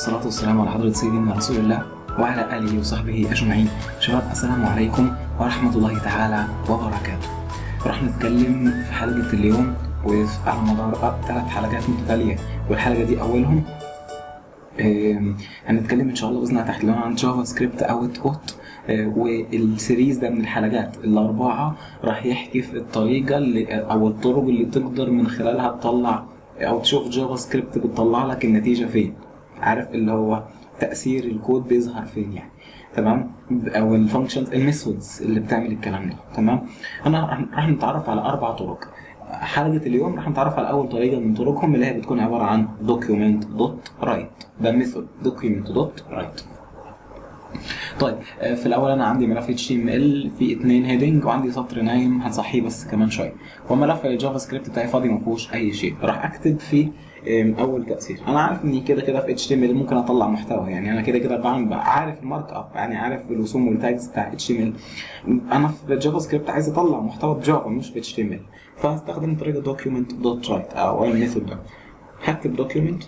والصلاة والسلام على حضرة سيدنا رسول الله وعلى آله وصحبه أجمعين شباب السلام عليكم ورحمة الله تعالى وبركاته راح نتكلم في حلقة اليوم وعلى مدار ثلاث حلقات متتالية والحلقة دي أولهم آم، هنتكلم ان شاء الله باذن الله تحت العنوان عن جافا سكريبت اوت اوت والسيريز ده من الحلقات الاربعه راح يحكي في الطريقه اللي او الطرق اللي تقدر من خلالها تطلع او تشوف جافا سكريبت بتطلع لك النتيجه فين عارف اللي هو تاثير الكود بيظهر فين يعني تمام او الفانكشنز الميثودز اللي بتعمل الكلام ده تمام انا راح- راح نتعرف على اربع طرق حلقة اليوم راح نتعرف على أول طريقة من طرقهم اللي هي بتكون عبارة عن document.write ده ميثود document.write طيب آه، في الأول أنا عندي ملف HTML فيه اتنين هيدنج وعندي سطر نايم هنصحيه بس كمان شوية وملف الجافا سكريبت بتاعي فاضي ما فيهوش أي شيء راح أكتب فيه آم، أول تأثير أنا عارف إني كده كده في HTML ممكن أطلع محتوى يعني أنا كده كده بعمل بقى عارف المارك أب يعني عارف الرسوم والتاجز بتاع HTML أنا في الجافا سكريبت عايز أطلع محتوى بجافا مش ب HTML فهستخدم طريقة document.write أو الميثود ده هكتب document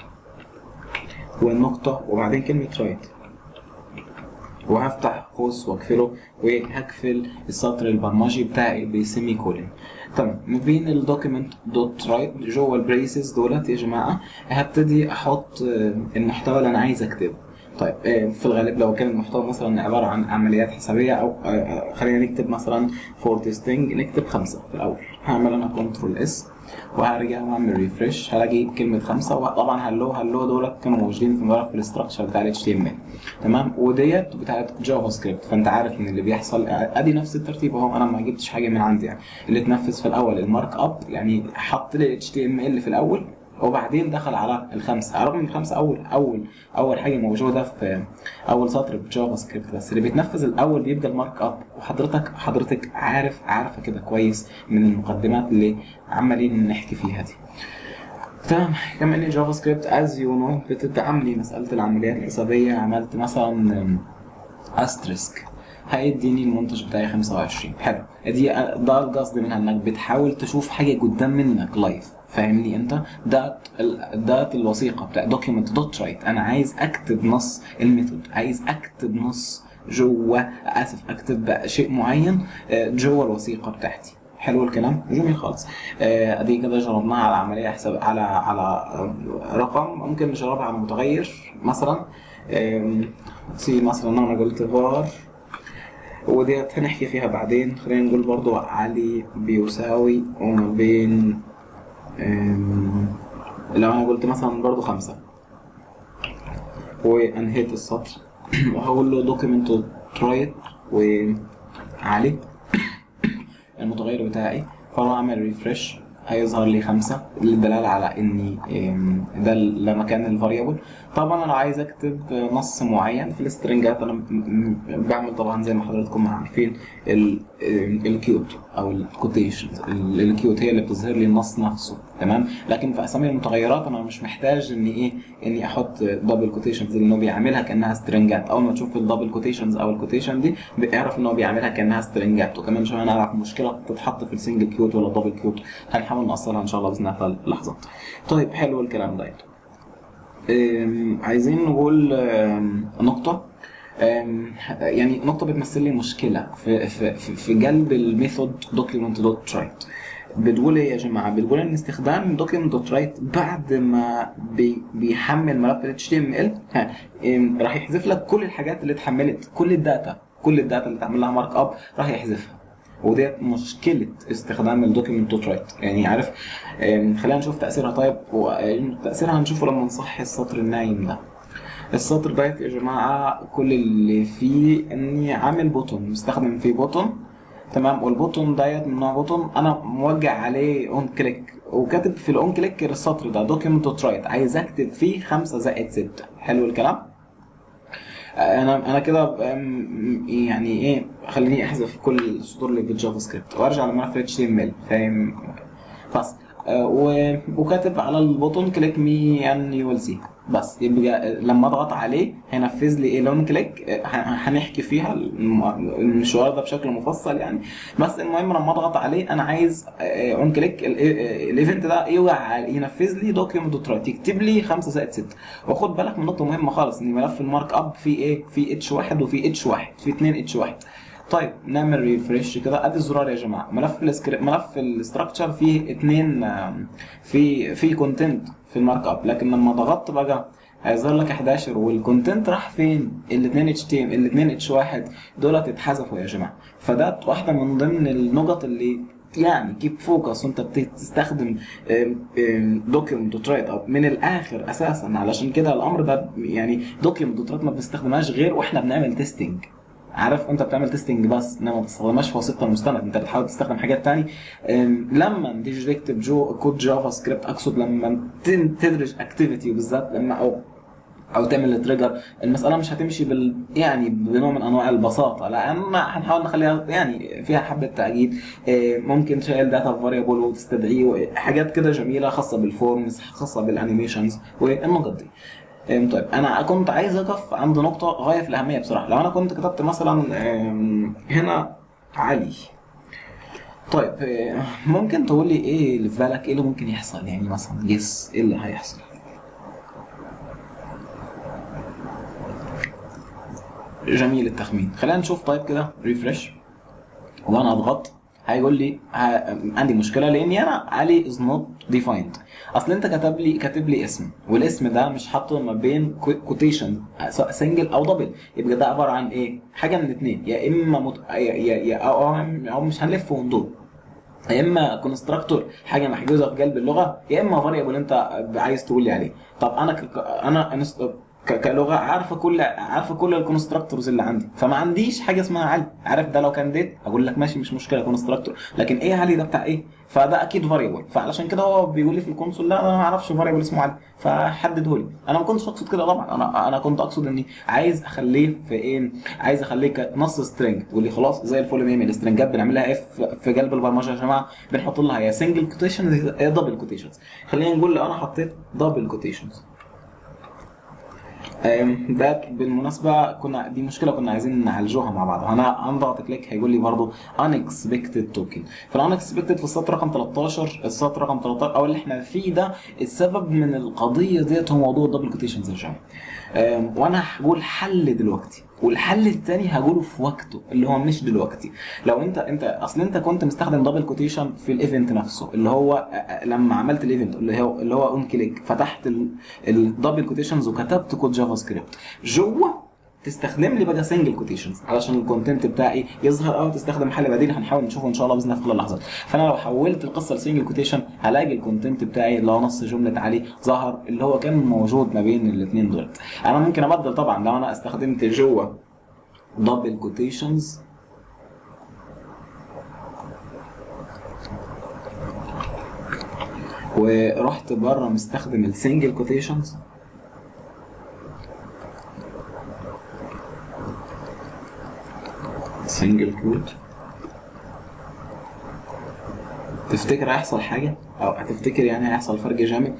والنقطة وبعدين كلمة write وهفتح قوس واقفله وهقفل السطر البرمجي بتاعي بسيمي كولن تمام ما بين الدوكيمنت دوت رايت جوه البريسز دولت يا جماعه هبتدي احط آه، المحتوى اللي انا عايز اكتبه طيب آه، في الغالب لو كان المحتوى مثلا عباره عن عمليات حسابيه او آه، آه، خلينا نكتب مثلا فور تيستنج نكتب خمسه في الاول هعمل انا كنترول اس وهرجع واعمل ريفرش هلاقي كلمه خمسه وطبعا هلو هلو دولت كانوا موجودين في ملف الاستراكشر بتاع ال HTML تمام وديت بتاعت جافا سكريبت فانت عارف ان اللي بيحصل ادي نفس الترتيب اهو انا ما جبتش حاجه من عندي يعني اللي اتنفذ في الاول المارك اب يعني حط لي ال HTML في الاول وبعدين دخل على الخمسه رغم ان الخمسه اول اول اول حاجه موجوده في اول سطر في جافا سكريبت بس اللي بيتنفذ الاول بيبقى المارك اب وحضرتك حضرتك عارف عارفه كده كويس من المقدمات اللي عمالين نحكي فيها دي تمام كما ان جافا سكريبت از يو نو بتدعمني مساله العمليات الحسابيه عملت مثلا استريسك هيديني المنتج بتاعي 25 حلو دي ده القصد منها انك بتحاول تشوف حاجه قدام منك لايف فاهمني انت ده ال- ده الوثيقه بتاع دوكيمنت دوت رايت انا عايز اكتب نص الميثود عايز اكتب نص جوه اسف اكتب شيء معين آه، جوه الوثيقه بتاعتي حلو الكلام جميل خالص آه، ادي كده جربناها على عمليه حساب على على آه، رقم ممكن نجربها على متغير مثلا آم، سي مثلا انا قلت فار وديت هنحكي فيها بعدين خلينا نقول برضو علي بيساوي وما بين آم، لو انا قلت مثلا برضو خمسة وانهيت السطر وهقول له دوكيمنت رايت وعلي المتغير بتاعي فاروح اعمل ريفرش هيظهر لي خمسة للدلالة على اني ام، ده ال- مكان الفاريبل طبعا انا عايز اكتب نص معين في السترنجات انا م- م- بعمل طبعا زي ما حضراتكم عارفين ال- ام، الكيوت او الكوتيشنز الكيوت هي اللي بتظهر لي النص نفسه تمام لكن في اسامي المتغيرات انا مش محتاج اني ايه اني احط دبل كوتيشنز لانه بيعملها كانها سترنجات اول ما تشوف الدبل كوتيشنز او الكوتيشن دي بيعرف ان هو بيعملها كانها سترنجات وكمان شويه نعرف مشكله تتحط في السنجل كيوت ولا الدبل كيوت هنحاول نقصرها ان شاء الله باذن الله خلال لحظات طيب حلو الكلام ده أم، عايزين نقول أم، نقطة أم، يعني نقطة بتمثل لي مشكلة في في في, في قلب الميثود دوكيومنت دوت رايت بتقول ايه يا جماعة؟ بتقول ان استخدام دوكيومنت دوت رايت بعد ما بي بيحمل ملف ال HTML ها، أم، راح يحذف لك كل الحاجات اللي اتحملت كل الداتا كل الداتا اللي اتعمل لها مارك اب راح يحذفها وديت مشكلة استخدام الدوكيمنت دوت رايت يعني عارف أم، خلينا نشوف تأثيرها طيب وتأثيرها هنشوفه لما نصحي السطر النايم ده السطر ديت يا جماعة كل اللي فيه اني عامل بوتون مستخدم فيه بوتون تمام والبوتون ديت من نوع بوتون انا موجع عليه اون كليك وكاتب في الاون كليك السطر ده دوكيمنت دوت رايت عايز اكتب فيه 5 زائد 6 حلو الكلام انا انا كده أم، يعني ايه خليني احذف كل السطور اللي في الجافا سكريبت وارجع لملف اتش تي ام ال فاهم فاصل آه، و- وكاتب على البوتون كليك مي ان يو ويل سي بس يبقى لما اضغط عليه هينفذ لي ايه لون كليك آه، ه- هنحكي فيها الم- المشوار ده بشكل مفصل يعني بس المهم لما اضغط عليه انا عايز اون كليك الايفنت ده يوقع ينفذ لي دوكيومنت دوت رايت يكتب لي 5 زائد 6 وخد بالك من نقطه مهمه خالص ان ملف المارك اب فيه ايه فيه اتش واحد وفيه اتش واحد فيه 2 اتش واحد طيب نعمل ريفرش كده ادي الزرار يا جماعه ملف السكريبت ملف الاستراكشر فيه اتنين آم، في في كونتنت في المارك اب لكن لما ضغطت بقى هيظهر لك 11 والكونتنت راح فين؟ الاثنين اتش تي ام الاثنين اتش واحد دولت اتحذفوا يا جماعه فده واحده من ضمن النقط اللي يعني كيب فوكس وانت بتستخدم دوكيومنت دوت رايت او من الاخر اساسا علشان كده الامر ده يعني دوكيومنت دوت رايت ما بنستخدمهاش غير واحنا بنعمل تيستنج عارف انت بتعمل تيستنج بس انما ما بتستخدمهاش في وسيله المستند انت بتحاول تستخدم حاجات تاني ام، لما تيجي تكتب جو كود جافا سكريبت اقصد لما تن- تدرج اكتيفيتي وبالذات لما او او تعمل تريجر المساله مش هتمشي بال يعني بنوع من انواع البساطه لان هنحاول نخليها يعني فيها حبه تعقيد اه، ممكن تشيل داتا فاريبل وتستدعيه حاجات كده جميله خاصه بالفورمز خاصه بالانيميشنز والنقط دي أم، طيب انا كنت عايز اقف عند نقطه غايه في الاهميه بصراحه لو انا كنت كتبت مثلا أم، هنا علي طيب أه، ممكن تقول لي ايه اللي في بالك ايه اللي ممكن يحصل يعني مثلا جس ايه اللي هيحصل جميل التخمين خلينا نشوف طيب كده ريفرش وانا اضغط هيقول لي ه... عندي مشكله لاني انا علي از نوت ديفايند اصل انت كاتب لي كاتب لي اسم والاسم ده مش حاطه ما بين كوتيشن سواء سنجل او دبل يبقى ده عباره عن ايه حاجه من الاثنين يا اما مت... يا يا يا أو... او مش هنلف وندور يا اما كونستراكتور حاجه محجوزه في قلب اللغه يا اما فاريبل انت عايز تقول لي عليه طب انا ك... انا انست- ك- كلغه عارفه كل عارفه كل الكونستراكتورز اللي عندي فما عنديش حاجه اسمها علي عارف ده لو كان ديت اقول لك ماشي مش مشكله كونستراكتور لكن ايه علي ده بتاع ايه فده اكيد فاريبل فعلشان كده هو بيقول لي في الكونسول لا انا ما اعرفش فاريبل اسمه علي فحدده لي انا ما كنتش اقصد كده طبعا انا انا كنت اقصد اني عايز اخليه في ايه عايز اخليه كنص سترينج تقول لي خلاص زي الفل مية الاسترنجات بنعملها ايه في- في قلب البرمجه يا جماعه بنحط لها يا سنجل كوتيشنز يا دبل كوتيشنز خلينا نقول لو انا حطيت دبل كوتيشنز أم، ده بالمناسبة كنا دي مشكلة كنا عايزين نعالجوها مع بعض أنا هنضغط كليك هيقول لي برضو unexpected token في unexpected في السطر رقم 13 السطر رقم 13 أو اللي احنا فيه ده السبب من القضية ديت هو موضوع الدبل كوتيشنز يا جماعة أم، وأنا هقول حل دلوقتي والحل التاني هقوله في وقته اللي هو مش دلوقتي لو انت انت اصل انت كنت مستخدم دبل كوتيشن في الايفنت نفسه اللي هو أ- أ- لما عملت الايفنت اللي هو اللي هو اون كليك فتحت الدبل كوتيشنز وكتبت كود جافا سكريبت جوه تستخدم لي بقى سنجل كوتيشنز علشان الكونتنت بتاعي يظهر او تستخدم حل بديل هنحاول نشوفه ان شاء الله باذن الله في خلال لحظات فانا لو حولت القصه لسنجل كوتيشن هلاقي الكونتنت بتاعي اللي هو نص جمله عليه ظهر اللي هو كان موجود ما بين الاثنين دول انا ممكن ابدل طبعا لو انا استخدمت جوه دبل كوتيشنز ورحت بره مستخدم السنجل كوتيشنز سنجل كوت تفتكر هيحصل حاجة؟ أو هتفتكر يعني هيحصل فرق جامد؟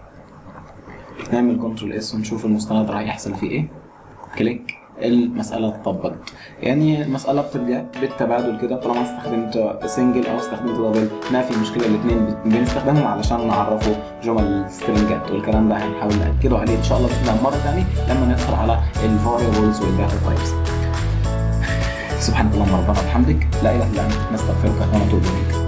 نعمل كنترول اس ونشوف المستند راح يحصل فيه ايه كليك المسألة اتطبقت يعني المسألة بتبقى بالتبادل كده طالما استخدمت سنجل أو استخدمت دبل ما في مشكلة الاثنين بنستخدمهم علشان نعرفوا جمل السترنجات والكلام ده هنحاول نأكده عليه إن شاء الله بإذن الله مرة ثانية لما ندخل على الفاريبلز والداتا تايبس سبحانك اللهم ربنا وبحمدك لا إله إلا أنت نستغفرك ونتوب إليك